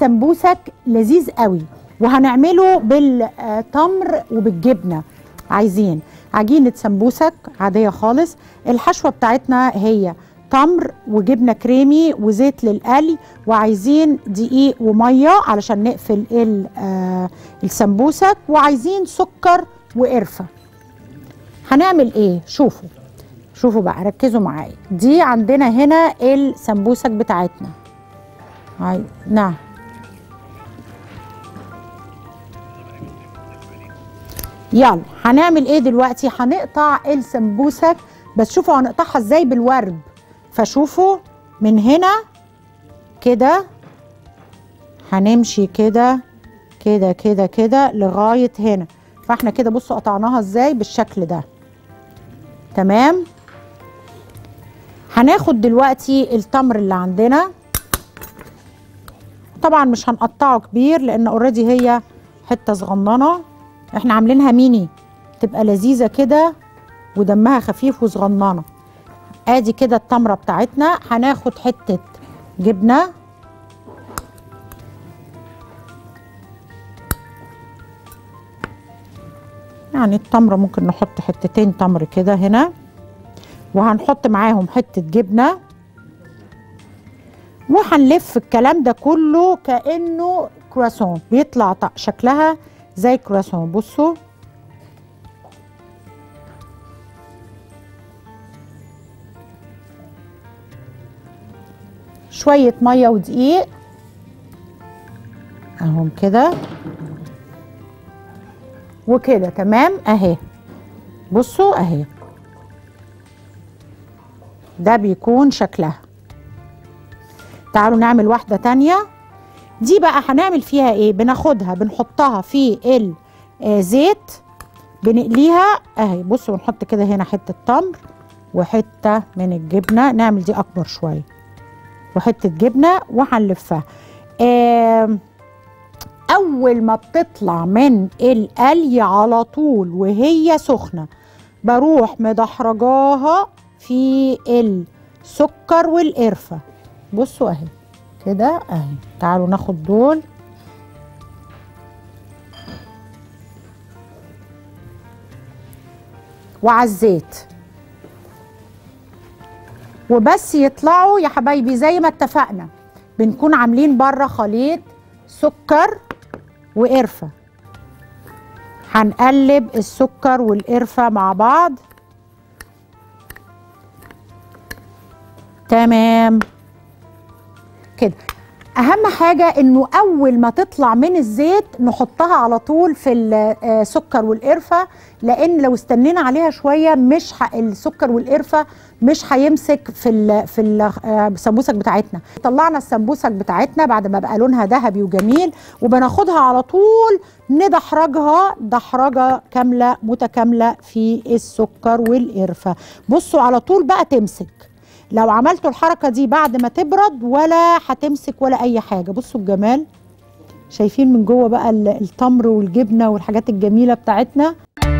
سمبوسك لذيذ قوي وهنعمله بالتمر وبالجبنه عايزين عجينه سمبوسك عاديه خالص الحشوه بتاعتنا هي تمر وجبنه كريمي وزيت للقلي وعايزين دقيق وميه علشان نقفل ال- آه، السمبوسك وعايزين سكر وقرفه هنعمل ايه شوفوا شوفوا بقى ركزوا معايا دي عندنا هنا السمبوسك بتاعتنا عاي... نعم يلا هنعمل ايه دلوقتي هنقطع السمبوسك بس شوفوا هنقطعها ازاي بالورب فشوفوا من هنا كده هنمشي كده كده كده كده لغايه هنا فاحنا كده بصوا قطعناها ازاي بالشكل ده تمام هناخد دلوقتي التمر اللي عندنا طبعا مش هنقطعه كبير لان اوريدي هي حته صغننه احنا عاملينها ميني تبقى لذيذه كده ودمها خفيف وصغننه ادي كده التمره بتاعتنا هناخد حته جبنه يعني التمره ممكن نحط حتتين تمر كده هنا وهنحط معاهم حته جبنه وهنلف الكلام ده كله كانه كرواسون بيطلع ط- شكلها زي كرواسون بصوا شويه ميه ودقيق اهم كده وكده تمام اهي بصوا اهي ده بيكون شكلها تعالوا نعمل واحدة تانية دي بقى هنعمل فيها ايه بناخدها بنحطها في الزيت بنقليها اهي بصوا بنحط كده هنا حتة تمر وحتة من الجبنة نعمل دي اكبر شوية وحتة جبنة وهنلفها آم، اول ما بتطلع من القلي على طول وهي سخنة بروح مدحرجاها في السكر والقرفة بصوا اهي كده اهي تعالوا ناخد دول وعلى الزيت وبس يطلعوا يا حبايبي زي ما اتفقنا بنكون عاملين بره خليط سكر وقرفه هنقلب السكر والقرفه مع بعض تمام كده اهم حاجه انه اول ما تطلع من الزيت نحطها على طول في السكر والقرفه لان لو استنينا عليها شويه مش ح... السكر والقرفه مش هيمسك في ال... في ال- آه، السمبوسك بتاعتنا طلعنا السمبوسك بتاعتنا بعد ما بقى لونها ذهبي وجميل وبناخدها على طول ندحرجها دحرجه كامله متكامله في السكر والقرفه بصوا على طول بقى تمسك لو عملتوا الحركه دي بعد ما تبرد ولا هتمسك ولا اي حاجه بصوا الجمال شايفين من جوه بقى ال- التمر والجبنه والحاجات الجميله بتاعتنا